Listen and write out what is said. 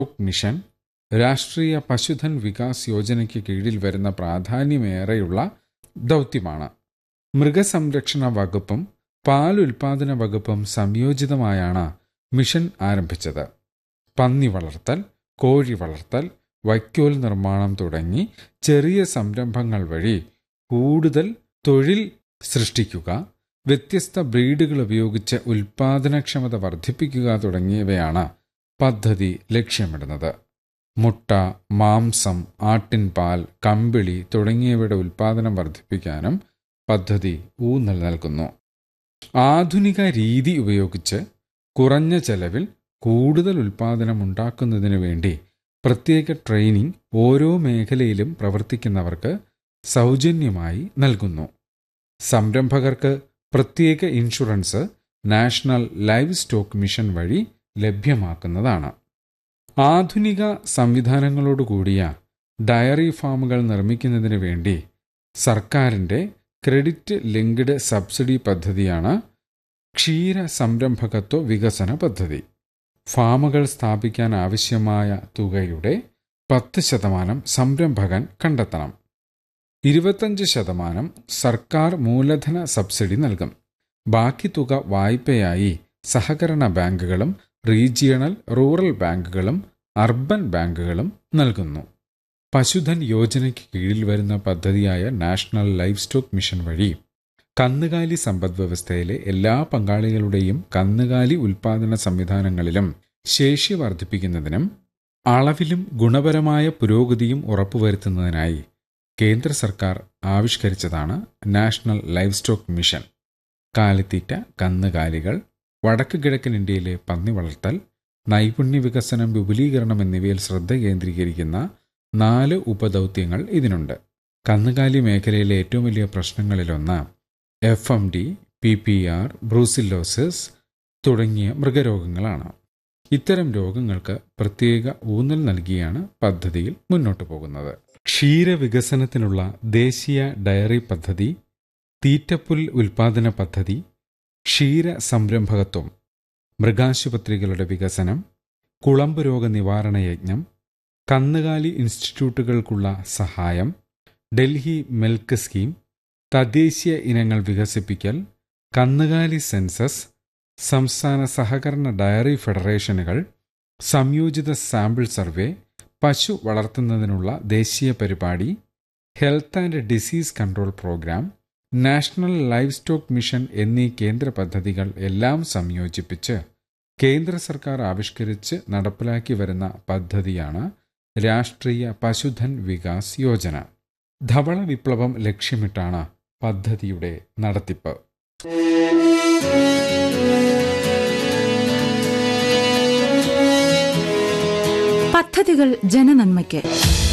mission രാഷ്ട്രീയ പശുധൻ വികാസ് യോജനയ്ക്ക് കീഴിൽ വരുന്ന പ്രാധാന്യമേറെയുള്ള ദൗത്യമാണ് മൃഗസംരക്ഷണ വകുപ്പും പാൽ ഉൽപാദന വകുപ്പും സംയോജിതമായാണ് മിഷൻ ആരംഭിച്ചത് പന്നി വളർത്തൽ കോഴി വളർത്തൽ വൈക്കോൽ നിർമ്മാണം തുടങ്ങി ചെറിയ സംരംഭങ്ങൾ വഴി കൂടുതൽ തൊഴിൽ സൃഷ്ടിക്കുക വ്യത്യസ്ത ബ്രീഡുകൾ ഉപയോഗിച്ച് ഉൽപാദനക്ഷമത വർദ്ധിപ്പിക്കുക തുടങ്ങിയവയാണ് പദ്ധതി ലക്ഷ്യമിടുന്നത് മുട്ട മാംസം ആട്ടിൻപാൽ കമ്പിളി തുടങ്ങിയവയുടെ ഉൽപാദനം വർദ്ധിപ്പിക്കാനും പദ്ധതി ഊന്നൽ നൽകുന്നു ആധുനിക രീതി ഉപയോഗിച്ച് കുറഞ്ഞ ചെലവിൽ കൂടുതൽ ഉൽപാദനം ഉണ്ടാക്കുന്നതിനു വേണ്ടി പ്രത്യേക ട്രെയിനിംഗ് ഓരോ മേഖലയിലും പ്രവർത്തിക്കുന്നവർക്ക് സൗജന്യമായി നൽകുന്നു സംരംഭകർക്ക് പ്രത്യേക insurance national livestock mission വഴി ലഭ്യമാക്കുന്നതാണ് ആധുനിക സംവിധാനങ്ങളോടുകൂടിയ ഡയറി ഫാമുകൾ നിർമ്മിക്കുന്നതിന് വേണ്ടി സർക്കാരിൻ്റെ ക്രെഡിറ്റ് ലിങ്ക്ഡ് സബ്സിഡി പദ്ധതിയാണ് ക്ഷീര സംരംഭകത്വ വികസന പദ്ധതി ഫാമുകൾ സ്ഥാപിക്കാൻ ആവശ്യമായ തുകയുടെ പത്ത് ശതമാനം സംരംഭകൻ കണ്ടെത്തണം ഇരുപത്തഞ്ച് ശതമാനം സർക്കാർ മൂലധന സബ്സിഡി നൽകും ബാക്കി തുക വായ്പയായി സഹകരണ ബാങ്കുകളും റീജിയണൽ റൂറൽ ബാങ്കുകളും അർബൻ ബാങ്കുകളും നൽകുന്നു പശുധൻ യോജനയ്ക്ക് കീഴിൽ വരുന്ന പദ്ധതിയായ നാഷണൽ ലൈഫ് സ്റ്റോക്ക് മിഷൻ വഴി കന്നുകാലി സമ്പദ്വ്യവസ്ഥയിലെ എല്ലാ പങ്കാളികളുടെയും കന്നുകാലി ഉൽപാദന സംവിധാനങ്ങളിലും ശേഷി വർദ്ധിപ്പിക്കുന്നതിനും അളവിലും ഗുണപരമായ പുരോഗതിയും ഉറപ്പുവരുത്തുന്നതിനായി കേന്ദ്ര സർക്കാർ ആവിഷ്കരിച്ചതാണ് നാഷണൽ ലൈഫ് സ്റ്റോക്ക് മിഷൻ കാലിത്തീറ്റ കന്നുകാലികൾ വടക്ക് കിഴക്കൻ ഇന്ത്യയിലെ പന്നി വളർത്തൽ നൈപുണ്യ വികസനം വിപുലീകരണം എന്നിവയിൽ ശ്രദ്ധ കേന്ദ്രീകരിക്കുന്ന നാല് ഉപദൗത്യങ്ങൾ ഇതിനുണ്ട് കന്നുകാലി മേഖലയിലെ ഏറ്റവും വലിയ പ്രശ്നങ്ങളിലൊന്ന് F M D P P R brucellosis തുടങ്ങിയ മൃഗരോഗങ്ങളാണ് ഇത്തരം രോഗങ്ങൾക്ക് പ്രത്യേക ഊന്നൽ നൽകിയാണ് പദ്ധതിയിൽ മുന്നോട്ടു പോകുന്നത് ക്ഷീരവികസനത്തിനുള്ള ദേശീയ ഡയറി പദ്ധതി തീറ്റപ്പുൽ ഉൽപാദന പദ്ധതി ക്ഷീര സംരംഭകത്വം മൃഗാശുപത്രികളുടെ വികസനം കുളമ്പ് രോഗ നിവാരണ യജ്ഞം കന്നുകാലി ഇൻസ്റ്റിറ്റ്യൂട്ടുകൾക്കുള്ള സഹായം ഡൽഹി മിൽക്ക് സ്കീം തദ്ദേശീയ ഇനങ്ങൾ വികസിപ്പിക്കൽ കന്നുകാലി സെൻസസ് സംസ്ഥാന സഹകരണ ഡയറി ഫെഡറേഷനുകൾ സംയോജിത സാമ്പിൾ സർവേ പശു വളർത്തുന്നതിനുള്ള ദേശീയ പരിപാടി health and disease control programme national livestock mission എന്നീ കേന്ദ്ര പദ്ധതികൾ എല്ലാം സംയോജിപ്പിച്ച് കേന്ദ്ര സർക്കാർ ആവിഷ്കരിച്ച് നടപ്പിലാക്കി വരുന്ന പദ്ധതിയാണ് രാഷ്ട്രീയ പശുധൻ വികാസ് യോജന ധവള വിപ്ലവം ലക്ഷ്യമിട്ടാണ് പദ്ധതിയുടെ നടത്തിപ്പ് പദ്ധതികൾ ജനനന്മയ്ക്ക്